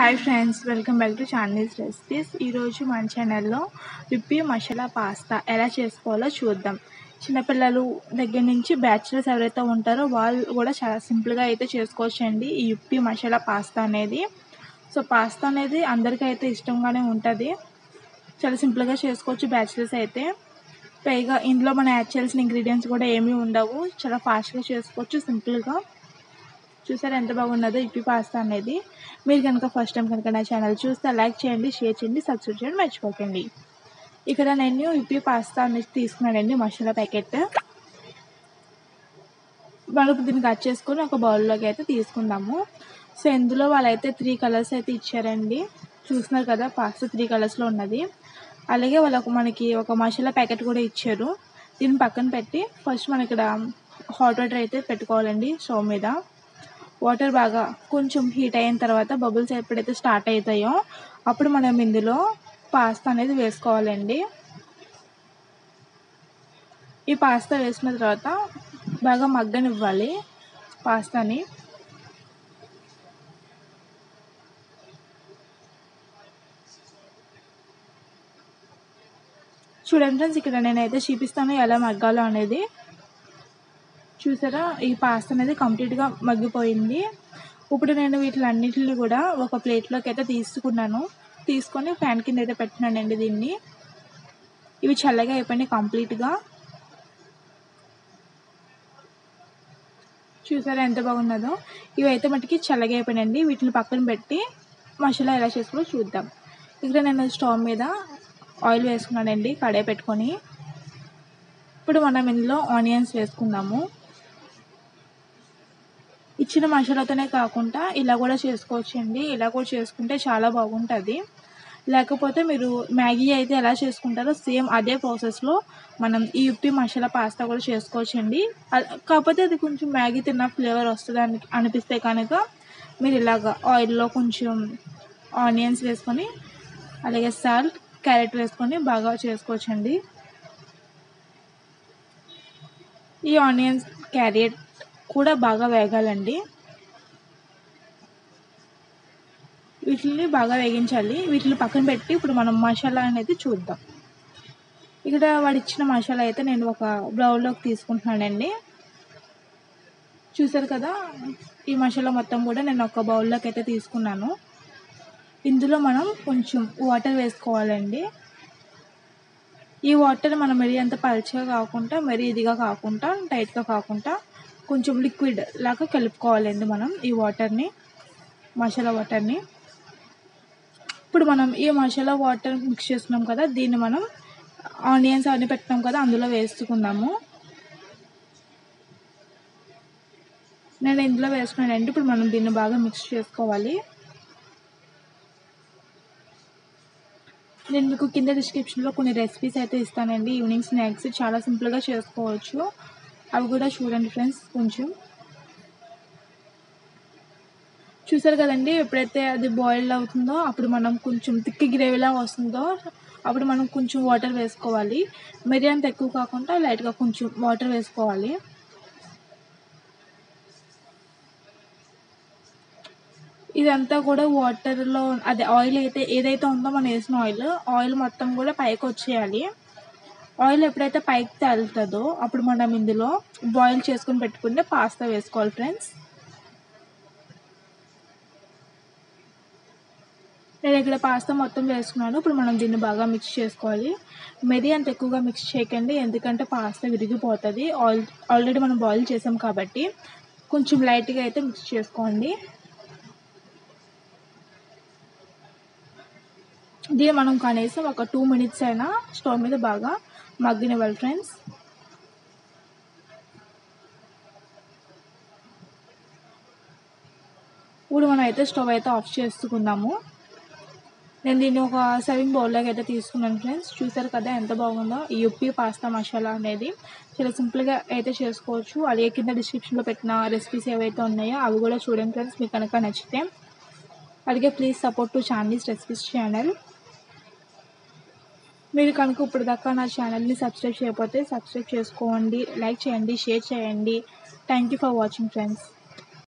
hi friends welcome back to Chandi's recipes ఈరోజు మన ఛానల్లో విప్పి మసాలా పాస్తా ఎలా చేసుకోవాలో చూద్దాం చిన్నపిల్లలు దగ్గర నుంచి బ్యాచిలర్స్ ఎవరైతే ఉంటారో వాళ్ళు కూడా చాలా సింపుల్గా అయితే చేసుకోవచ్చండి ఈ విప్పి మసాలా పాస్తా అనేది సో పాస్తా అనేది అందరికీ అయితే ఇష్టంగానే ఉంటుంది చాలా సింపుల్గా చేసుకోవచ్చు బ్యాచిలర్స్ అయితే పైగా ఇందులో మనం యాడ్ చేయాల్సిన ఇంగ్రీడియంట్స్ కూడా ఏమీ ఉండవు చాలా ఫాస్ట్గా చేసుకోవచ్చు సింపుల్గా చూసారు ఎంత బాగున్నదో ఇప్పి పాస్తా అనేది మీరు కనుక ఫస్ట్ టైం కనుక నా ఛానల్ చూస్తే లైక్ చేయండి షేర్ చేయండి సబ్స్క్రైబ్ చేయండి మర్చిపోకండి ఇక్కడ నేను ఇప్పి పాస్తా అనేది తీసుకున్నానండి మసాలా ప్యాకెట్ మనం దీన్ని కట్ చేసుకొని ఒక బౌల్లోకి అయితే తీసుకుందాము సో ఇందులో వాళ్ళైతే త్రీ కలర్స్ అయితే ఇచ్చారండి చూస్తున్నారు కదా పాస్తా త్రీ కలర్స్లో ఉన్నది అలాగే వాళ్ళకు మనకి ఒక మసాలా ప్యాకెట్ కూడా ఇచ్చారు దీన్ని పక్కన పెట్టి ఫస్ట్ మనం ఇక్కడ హాట్ వాటర్ అయితే పెట్టుకోవాలండి స్టవ్ మీద వాటర్ బాగా కొంచెం హీట్ అయిన తర్వాత బబుల్స్ ఎప్పుడైతే స్టార్ట్ అవుతాయో అప్పుడు మనం ఇందులో పాస్తా అనేది వేసుకోవాలండి ఈ పాస్తా వేసిన తర్వాత బాగా మగ్గనివ్వాలి పాస్తాని చూడండి ఫ్రెండ్స్ ఇక్కడ నేనైతే చూపిస్తాను ఎలా మగ్గాలో అనేది చూసారా ఈ పాస్తా అనేది కంప్లీట్గా మగ్గిపోయింది ఇప్పుడు నేను వీటిలన్నిటిని కూడా ఒక ప్లేట్లోకి అయితే తీసుకున్నాను తీసుకొని ఫ్యాన్ కింద అయితే పెట్టినానండి దీన్ని ఇవి చల్లగా అయిపోయినాయి కంప్లీట్గా చూసారా ఎంత బాగున్నదో ఇవి అయితే మటుకి చల్లగా అయిపోయినాయండి వీటిని పక్కన పెట్టి మసాలా ఎలా చేసుకోవాలో చూద్దాం ఇక్కడ నేను స్టవ్ మీద ఆయిల్ వేసుకున్నానండి కడాయి పెట్టుకొని ఇప్పుడు మనం ఇందులో ఆనియన్స్ వేసుకుందాము ఇచ్చిన మసాలాతోనే కాకుండా ఇలా కూడా చేసుకోవచ్చండి ఇలా కూడా చేసుకుంటే చాలా బాగుంటుంది లేకపోతే మీరు మ్యాగీ అయితే ఎలా చేసుకుంటారో సేమ్ అదే ప్రాసెస్లో మనం ఈ ఉప్పి మసాలా పాస్తా కూడా చేసుకోవచ్చండి కాకపోతే అది కొంచెం మ్యాగీ తిన్న ఫ్లేవర్ వస్తుంది అని అనిపిస్తే కనుక మీరు ఇలాగ ఆయిల్లో కొంచెం ఆనియన్స్ వేసుకొని అలాగే సాల్ట్ క్యారెట్ వేసుకొని బాగా చేసుకోవచ్చండి ఈ ఆనియన్స్ క్యారెట్ కూడా బాగా వేగాలండి వీటిని బాగా వేగించాలి వీటిని పక్కన పెట్టి ఇప్పుడు మనం మసాలా అనేది చూద్దాం ఇక్కడ వాడు ఇచ్చిన మసాలా అయితే నేను ఒక బౌల్లోకి తీసుకుంటున్నానండి చూసారు కదా ఈ మసాలా మొత్తం కూడా నేను ఒక బౌల్లోకి అయితే తీసుకున్నాను ఇందులో మనం కొంచెం వాటర్ వేసుకోవాలండి ఈ వాటర్ మనం మరీ అంత పలుచగా కాకుండా మరీ ఇదిగా కాకుండా టైట్గా కాకుండా కొంచెం లిక్విడ్ లాగా కలుపుకోవాలండి మనం ఈ వాటర్ని మసాలా వాటర్ని ఇప్పుడు మనం ఈ మసాలా వాటర్ మిక్స్ చేసుకున్నాం కదా దీన్ని మనం ఆనియన్స్ అవన్నీ పెట్టినాం కదా అందులో వేసుకుందాము నేను ఇందులో వేసుకున్నానండి ఇప్పుడు మనం దీన్ని బాగా మిక్స్ చేసుకోవాలి నేను మీకు కింద డిస్క్రిప్షన్లో కొన్ని రెసిపీస్ అయితే ఇస్తానండి ఈవినింగ్ స్నాక్స్ చాలా సింపుల్గా చేసుకోవచ్చు అవి కూడా చూడండి ఫ్రెండ్స్ కొంచెం చూసారు కదండి ఎప్పుడైతే అది బాయిల్ అవుతుందో అప్పుడు మనం కొంచెం తిక్కి గ్రేవీలా వస్తుందో అప్పుడు మనం కొంచెం వాటర్ వేసుకోవాలి మరీ అంత ఎక్కువ కాకుండా లైట్గా కొంచెం వాటర్ వేసుకోవాలి ఇదంతా కూడా వాటర్లో అదే ఆయిల్ అయితే ఏదైతే ఉందో మనం వేసిన ఆయిల్ ఆయిల్ మొత్తం కూడా పైకి వచ్చేయాలి ఆయిల్ ఎప్పుడైతే పైకి తేలుతుందో అప్పుడు మనం ఇందులో బాయిల్ చేసుకుని పెట్టుకుంటే పాస్తా వేసుకోవాలి ఫ్రెండ్స్ నేను ఇక్కడ పాస్తా మొత్తం వేసుకున్నాను ఇప్పుడు మనం దీన్ని బాగా మిక్స్ చేసుకోవాలి మెరీ అంత ఎక్కువగా మిక్స్ చేయకండి ఎందుకంటే పాస్తా విరిగిపోతుంది ఆయిల్ ఆల్రెడీ మనం బాయిల్ చేసాం కాబట్టి కొంచెం లైట్గా అయితే మిక్స్ చేసుకోండి దీన్ని మనం కనీసం ఒక టూ మినిట్స్ అయినా స్టవ్ మీద బాగా మగ్గనివ్వాలి ఫ్రెండ్స్ ఇప్పుడు మనం అయితే స్టవ్ అయితే ఆఫ్ చేసుకుందాము నేను దీన్ని ఒక సర్వింగ్ బౌల్లోకి అయితే తీసుకున్నాను ఫ్రెండ్స్ చూసారు కదా ఎంత బాగుందో ఈ ఉప్పి పాస్తా మసాలా అనేది చాలా సింపుల్గా అయితే చేసుకోవచ్చు అలాగే కింద డిస్క్రిప్షన్లో పెట్టిన రెసిపీస్ ఏవైతే ఉన్నాయో అవి కూడా చూడండి ఫ్రెండ్స్ మీకు కనుక నచ్చితే అలాగే please support to Chandi's recipes channel మీరు కనుక ఇప్పుడు దాకా నా ఛానల్ని సబ్స్క్రైబ్ చేయకపోతే సబ్స్క్రైబ్ చేసుకోండి లైక్ చేయండి షేర్ చేయండి thank you for watching friends